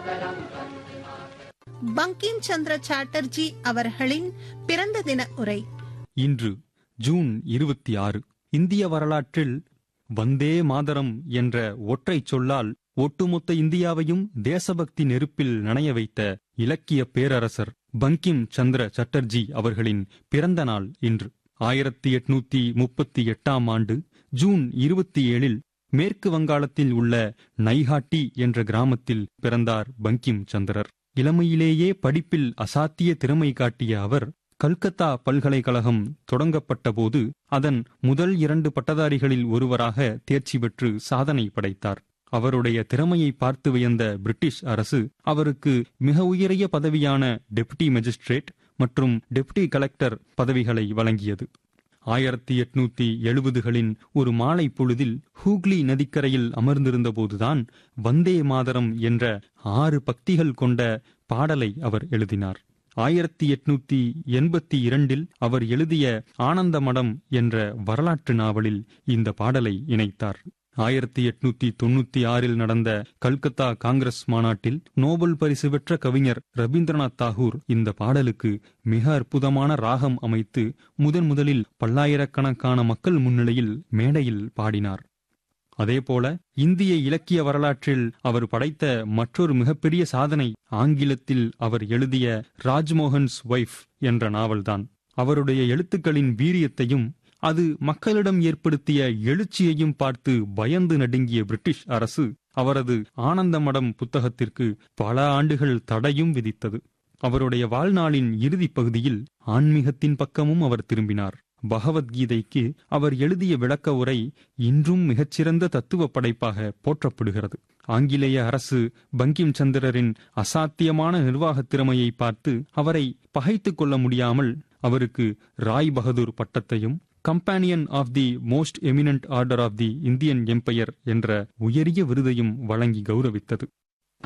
பங்கிம் சந்திர சாட்டர்ஜி அவர்களின் பிறந்த தின உரை இன்று ஜூன் இருபத்தி ஆறு இந்திய வரலாற்றில் வந்தே மாதரம் என்ற ஒற்றைச் சொல்லால் ஒட்டுமொத்த இந்தியாவையும் தேசபக்தி நெருப்பில் நனைய வைத்த இலக்கிய பேரரசர் பங்கிம் சந்திர சட்டர்ஜி அவர்களின் பிறந்த நாள் இன்று ஆயிரத்தி எட்நூத்தி முப்பத்தி எட்டாம் ஆண்டு ஜூன் இருபத்தி ஏழில் மேற்கு வங்காளத்தில் உள்ள நைஹாட்டி என்ற கிராமத்தில் பிறந்தார் பங்கிம் சந்திரர் இளமையிலேயே படிப்பில் அசாத்திய திறமை காட்டிய அவர் கல்கத்தா பல்கலைக்கழகம் தொடங்கப்பட்ட போது அதன் முதல் இரண்டு பட்டதாரிகளில் ஒருவராக தேர்ச்சி பெற்று சாதனை படைத்தார் அவருடைய திறமையை பார்த்து வியந்த பிரிட்டிஷ் அரசு அவருக்கு மிக உயரிய பதவியான டெப்டி மெஜிஸ்ட்ரேட் மற்றும் டெப்டி கலெக்டர் பதவிகளை வழங்கியது ஆயிரத்தி எட்நூத்தி எழுபதுகளின் ஒரு மாலை பொழுதில் ஹூக்ளி நதிக்கரையில் அமர்ந்திருந்தபோதுதான் வந்தே மாதரம் என்ற ஆறு பக்திகள் கொண்ட பாடலை அவர் எழுதினார் ஆயிரத்தி எட்நூத்தி எண்பத்தி இரண்டில் அவர் எழுதிய ஆனந்த மடம் என்ற வரலாற்று நாவலில் இந்த பாடலை இணைத்தார் ஆயிரத்தி எட்நூத்தி தொண்ணூத்தி ஆறில் நடந்த கல்கத்தா காங்கிரஸ் மாநாட்டில் நோபல் பரிசு பெற்ற கவிஞர் ரவீந்திரநாத் தாகூர் இந்த பாடலுக்கு மிக அற்புதமான ராகம் அமைத்து முதன் முதலில் பல்லாயிரக்கணக்கான மக்கள் முன்னிலையில் மேடையில் பாடினார் அதேபோல இந்திய இலக்கிய வரலாற்றில் அவர் படைத்த மற்றொரு மிகப்பெரிய சாதனை ஆங்கிலத்தில் அவர் எழுதிய ராஜ்மோகன்ஸ் ஒய்ஃப் என்ற நாவல்தான் அவருடைய எழுத்துக்களின் வீரியத்தையும் அது மக்களிடம் ஏற்படுத்திய எழுச்சியையும் பார்த்து பயந்து நடுங்கிய பிரிட்டிஷ் அரசு அவரது ஆனந்த மடம் புத்தகத்திற்கு பல ஆண்டுகள் தடையும் விதித்தது அவருடைய வாழ்நாளின் இறுதிப் பகுதியில் ஆன்மீகத்தின் பக்கமும் அவர் திரும்பினார் பகவத்கீதைக்கு அவர் எழுதிய விளக்க உரை இன்றும் மிகச்சிறந்த தத்துவ படைப்பாக போற்றப்படுகிறது ஆங்கிலேய அரசு பங்கிம் சந்திரரின் அசாத்தியமான நிர்வாகத் திறமையை பார்த்து அவரை பகைத்துக் கொள்ள முடியாமல் அவருக்கு ராய் பகதூர் பட்டத்தையும் companion of the most eminent order of the Indian empire என்ற உயரிய விருதையும் வழங்கி கௌரவித்தது